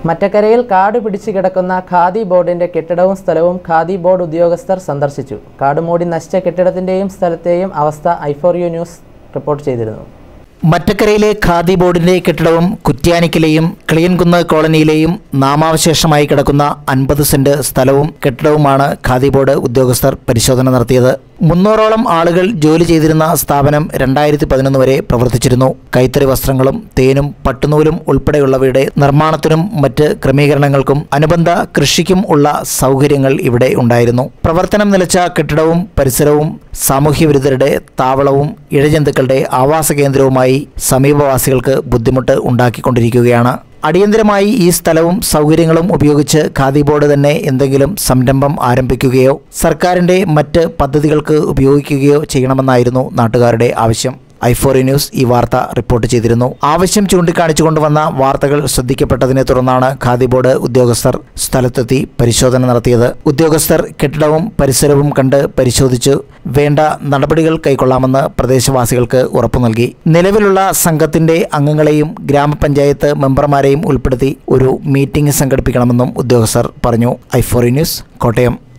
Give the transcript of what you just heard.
മറ്റക്കരയിൽ കാട് പിടിച്ചു കിടക്കുന്ന ഖാദി ബോർഡിന്റെ കെട്ടിടവും സ്ഥലവും ഖാദി ബോർഡ് ഉദ്യോഗസ്ഥർ സന്ദർശിച്ചു കാട് മൂടി നശിച്ച കെട്ടിടത്തിന്റെയും സ്ഥലത്തെയും അവസ്ഥ ഐഫോർ യു ന്യൂസ് റിപ്പോർട്ട് ചെയ്തിരുന്നു മറ്റക്കരയിലെ ഖാദി ബോർഡിന്റെ കെട്ടിടവും കുറ്റ്യാനിക്കിലെയും കിളിയൻകുന്ന് കോളനിയിലെയും നാമാവശേഷമായി കിടക്കുന്ന അൻപത് സെന്റ് സ്ഥലവും കെട്ടിടവുമാണ് ഖാദി ബോർഡ് ഉദ്യോഗസ്ഥർ പരിശോധന നടത്തിയത് മുന്നൂറോളം ആളുകൾ ജോലി ചെയ്തിരുന്ന സ്ഥാപനം രണ്ടായിരത്തി പതിനൊന്ന് വരെ പ്രവർത്തിച്ചിരുന്നു കൈത്തറി വസ്ത്രങ്ങളും തേനും പട്ടുനൂലും ഉൾപ്പെടെയുള്ളവയുടെ നിർമ്മാണത്തിനും മറ്റ് ക്രമീകരണങ്ങൾക്കും അനുബന്ധ കൃഷിക്കും ഉള്ള സൗകര്യങ്ങൾ ഇവിടെ ഉണ്ടായിരുന്നു പ്രവർത്തനം നിലച്ച കെട്ടിടവും പരിസരവും സാമൂഹ്യവിരുദ്ധരുടെ താവളവും ഇഴജന്തുക്കളുടെ ആവാസ കേന്ദ്രവുമായി സമീപവാസികൾക്ക് ബുദ്ധിമുട്ട് ഉണ്ടാക്കിക്കൊണ്ടിരിക്കുകയാണ് അടിയന്തരമായി ഈ സ്ഥലവും സൗകര്യങ്ങളും ഉപയോഗിച്ച് ഖാദി ബോർഡ് തന്നെ എന്തെങ്കിലും സംരംഭം ആരംഭിക്കുകയോ സർക്കാരിൻ്റെ മറ്റ് പദ്ധതികൾക്ക് ഉപയോഗിക്കുകയോ ചെയ്യണമെന്നായിരുന്നു നാട്ടുകാരുടെ ആവശ്യം ഐഫോറി ന്യൂസ് ഈ വാർത്ത റിപ്പോർട്ട് ചെയ്തിരുന്നു ആവശ്യം ചൂണ്ടിക്കാണിച്ചുകൊണ്ട് വന്ന വാർത്തകൾ ശ്രദ്ധിക്കപ്പെട്ടതിനെ തുടർന്നാണ് ഖാദി ബോർഡ് ഉദ്യോഗസ്ഥർ സ്ഥലത്തെത്തി പരിശോധന നടത്തിയത് ഉദ്യോഗസ്ഥർ കെട്ടിടവും പരിസരവും കണ്ട് പരിശോധിച്ചു വേണ്ട നടപടികൾ കൈക്കൊള്ളാമെന്ന് പ്രദേശവാസികൾക്ക് ഉറപ്പു നൽകി നിലവിലുള്ള സംഘത്തിന്റെ അംഗങ്ങളെയും ഗ്രാമപഞ്ചായത്ത് മെമ്പർമാരെയും ഉൾപ്പെടുത്തി ഒരു മീറ്റിംഗ് സംഘടിപ്പിക്കണമെന്നും ഉദ്യോഗസ്ഥർ പറഞ്ഞു ഐഫോറി ന്യൂസ് കോട്ടയം